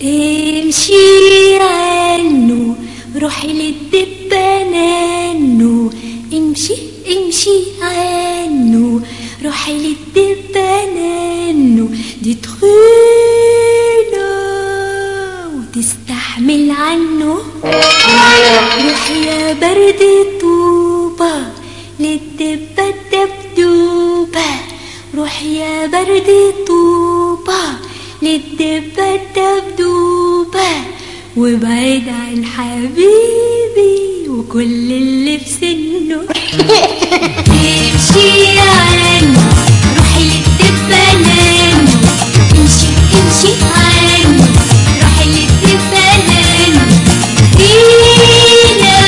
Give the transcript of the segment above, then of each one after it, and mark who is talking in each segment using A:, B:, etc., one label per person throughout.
A: امشي عنه روحي للدبانانو امشي امشي عنه روحي للدبانانو دي تخينة وتستحمل عنه روحي يا برد طوبة للدبة الدبدوبة روحي يا برد طوبة للدبة الدبدوبة وبعيد عن حبيبي وكل اللي في سنه امشي عنه روحي للدبة نانو امشي امشي عنه روحي للدبة نانو فينا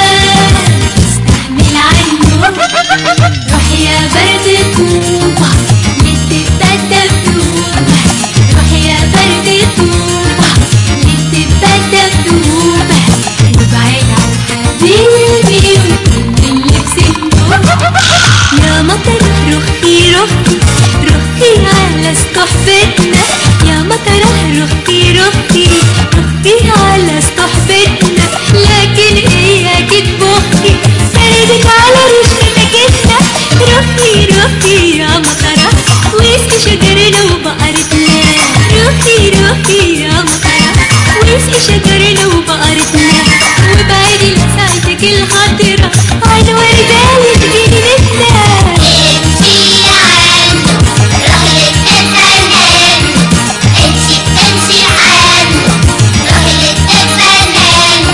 A: استحمل عنه روحي يا برد طوبة للدبة الدبدوبة روحي يا برد طوبة للدبة الدبدوبة وبعيد عن حبيبي وكل اللي في سنه يا مطر رخي رخي رخي على صحبتنا يا مطر رخي رخي رخي على صحبتنا لكن اياك تبخي سردك على رشتك انت رخي رخي يا مطرة واسقي شجرنا وبقرتنا رخي رخي يا مطرة واسقي شجرنا وبقرتنا وبعدي لساعتك الخطرة عن وردة تجيني نتنا
B: امشي عنه روحي للدبانان امشي امشي عنه روحي للدبانان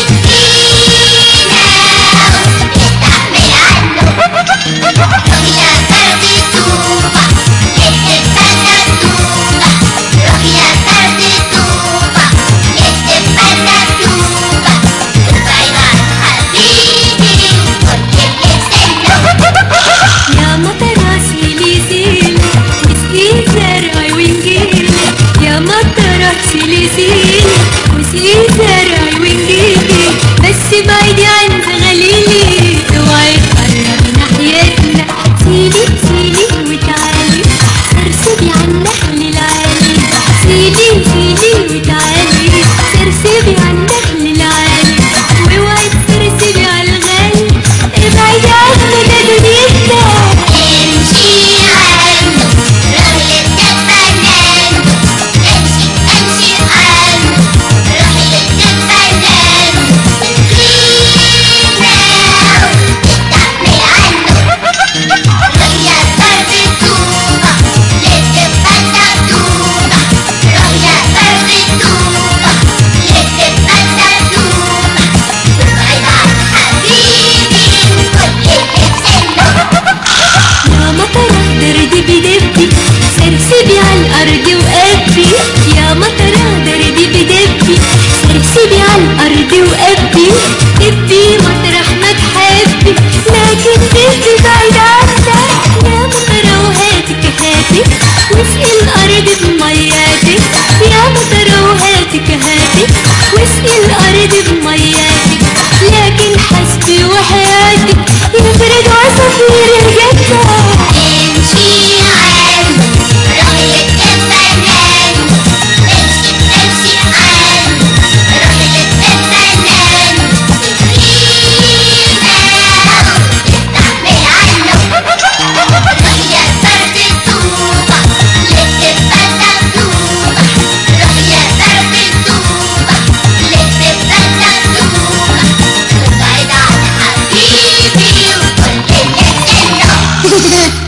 B: تكفينا وتستحمل عنه روحي يا برد طوبة للدبة الدبدوبة روحي يا برد طوبة للدبة الدبدوبة وابعد عن حبيبي وكل اللي في سنه
A: يا مطرة سيلي سيلي وسقي زرعي ونجيلي يا مطرة سيلي سيلي وسقي زرعي ونجيلي بس بعيدي عن غليلي اوعي تقرب ناحيتنا سيلي سيلي وتعالي سرسبي على النخل العالي سيلي سيلي وتعالي سرسبي على النخل العالي واوعي تسرسبي على الغالي ابعدي عنا ده دنيتنا
B: امشي عنه روحي للدبانان امشي امشي عنه روحي للدبانان تكفينا وتستحمل عنه روحي يا برد طوبة للدبة الدبدوبة روحي يا برد طوبة للدبة الدبدوبة وابعد عن حبيبي وكل اللي في سنه
A: يا مطرة دردبي دبي سرسبي على الأرض وقبي يا مطرة دردبي دبي سرسبي على الأرض وقبي دبي مطرح ما تحبي لكن دبي بعيد عنا يا مطرة وهاتك هاتك واسقي الأرض بمياتك يا مطرة وهاتك هاتك واسقي الأرض بمياتك لكن حسبي وحياتك يفرد عصافير الجنة
B: امشي عنه روحي للدبانان امشي امشي عنه روحي للدبانان تكفينا وتستحمل عنه روحي يا برد طوبة للدبة الدبدوبة روحي يا برد طوبة للدبة الدبدوبة وابعد عن حبيبي وكل اللي في سنه